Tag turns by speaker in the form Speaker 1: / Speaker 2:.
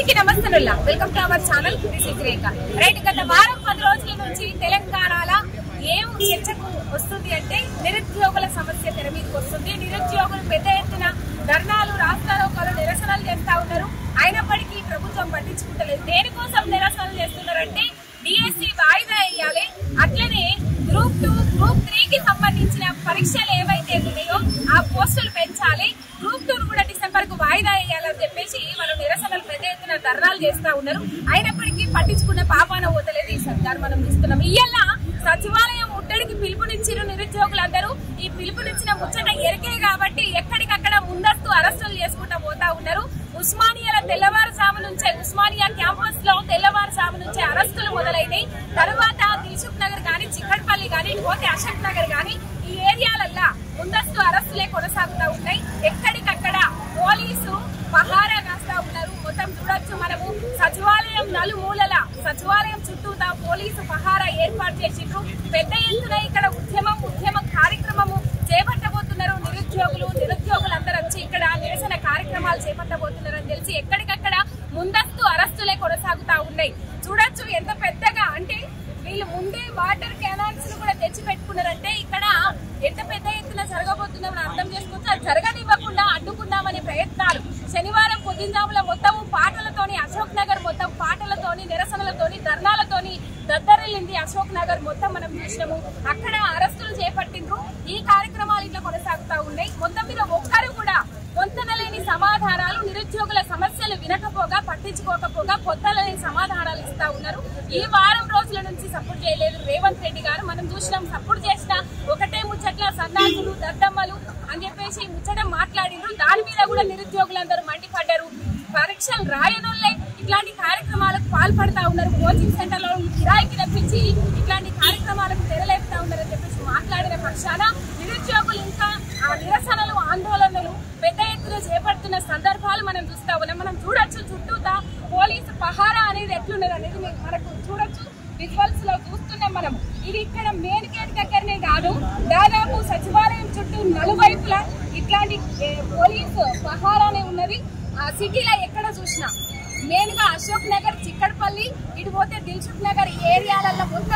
Speaker 1: అందరికీ నమస్తనుల్లా welcome to our channel this is Rekha right గత వారం పది రోజుల నుంచి తెలంగాణలో ఏం చర్చకు వస్తుంది అంటే నిరుద్యోగుల సమస్య తెర మీదకి వస్తుంది నిరుద్యోగులు పెద్ద ఎత్తున ధర్నాలు రాస్తారోకాలు నిరసనలు చేస్తా ఉన్నారు అయినప్పటికీ ప్రభుత్వం పట్టించుకుంటలేదు దేనికోసం నిరసనలు చేస్తున్నారంటే డిఎస్సి వాయిదా వేయాలి అట్లనే గ్రూప్ టూ గ్రూప్ త్రీ కి సంబంధించిన పరీక్షలు ఏవైతే ఉన్నాయో ఆ పోస్టులు పెంచాలి గ్రూప్ టూ కూడా డిసెంబర్ కు వాయిదా వేయాలని చెప్పేసి మనం నిరసనలు పెద్ద ఎత్తున ధర్నాలు చేస్తా ఉన్నారు అయినప్పటికీ పట్టించుకునే పాపాన పోతలేదు ఈ సర్కార్ మనం చూస్తున్నాం ఇయ్యాల సచివాలయం ముట్టడికి పిలుపునిచ్చిన నిరుద్యోగులందరూ ఈ పిలుపునిచ్చిన ముచ్చట ఎరికే కాబట్టి ఎక్కడికక్కడ ముందస్తు అరెస్టులు చేసుకుంటా పోతా ఉన్నారు ఉస్మానియాల తెల్లవారుజాము నుంచే ఉస్మానియా క్యాంపస్ లో తెల్లవారుజాము నుంచే అరెస్టులు మొదలైనాయి తర్వాత దిల్సుఖ్ నగర్ గాని చిక్కడపల్లి గాని పోతే అశోక్ నగర్ గాని ఈ ఏరియాలల్లా ముందస్తు అరెస్టులే కొనసాగుతా ఉన్నాయి ఎక్కడికక్కడ పోలీసు పహారా కాస్తా ఉన్నారు మొత్తం చూడొచ్చు మనము సచివాలయం నలుమూలల సచివాలయం చుట్టూతా పోలీసు పహారా ఏర్పాటు చేసిండ్రు పెద్ద ఎత్తున ఇక్కడ ఉద్యమం ఉద్యమ కార్యక్రమము చేపట్టబోతున్నారు నిరుద్యోగులు నిరుద్యోగులందరూ వచ్చి ఇక్కడ నిరసన కార్యక్రమాలు చేపట్టబోతున్నారని తెలిసి ఎక్కడికక్కడ ముందస్తు అరెస్టులే కొనసాగుతా ఉన్నాయి చూడొచ్చు ఎంత పెద్దగా అంటే వీళ్ళు ముందే వాటర్ కెనాల్స్ ను కూడా తెచ్చి పెట్టుకున్నారంటే ఇక్కడ ఎంత పెద్ద ఎత్తున జరగబోతుందని అర్థం చేసుకోవచ్చు అది జరగనివ్వకుండా అడ్డుకుందామనే ప్రయత్నాలు శనివారం పొద్దుంజాముల మొత్తం పాటలతోని అశోక్ నగర్ మొత్తం పాటలతోని నిరసనలతోని ధర్నాలతోని దద్దరిల్లింది అశోక్ నగర్ మొత్తం మనం చూసినాము అక్కడ అరెస్టులు చేపట్టిండ్రు ఈ కార్యక్రమాలు ఇట్లా కొనసాగుతా ఉన్నాయి మొత్తం మీద ఒక్కరు కూడా పొంతనలేని సమాధానాలు నిరుద్యోగుల సమస్యలు వినకపోగా పట్టించుకోకపోగా పొంతలేని సమాధానాలు ఇస్తా ఉన్నారు ఈ వారం రోజుల నుంచి సపోర్ట్ చేయలేదు రేవంత్ రెడ్డి గారు మనం చూసినాం సపోర్ట్ చేసిన ఒకటే ముచ్చట్ల సన్నాసులు దద్దమ్మలు అని చెప్పేసి ముచ్చట మాట్లాడిండ్రు దాని మీద కూడా నిరుద్యోగులందరూ మండిపడ్డారు పరీక్షలు రాయనోళ్ళే ఇట్లాంటి కార్యక్రమాలకు పాల్పడతా ఉన్నారు కోచింగ్ సెంటర్లో కిరాయికి రప్పించి ఇట్లాంటి కార్యక్రమాలకు తెరలేపుతా ఉన్నారని చెప్పేసి మాట్లాడిన పక్షాన నిరుద్యోగులు ఇంకా ఆ నిరసనలు ఆందోళనలు పెద్ద ఎత్తున చేపడుతున్న సందర్భాలు మనం చూస్తా ఉన్నాం మనం చూడొచ్చు చుట్టూతా పోలీసు పహారా అనేది ఎట్లున్నది అనేది మీకు మనకు చూడొచ్చు విజువల్స్ లో చూస్తున్నాం మనం ఇది ఇక్కడ మెయిన్ గేట్ దగ్గరనే కాదు దాదాపు సచివాలయం చుట్టూ నలువైపులా ఇట్లాంటి ఏ, పోలీసు పహారానే ఉన్నది ఆ సిటీలో ఎక్కడ చూసినా మెయిన్ గా అశోక్ నగర్ చిక్కడపల్లి ఇటు పోతే దిల్సుఖ్ నగర్ ఏరియాలలో మొత్తం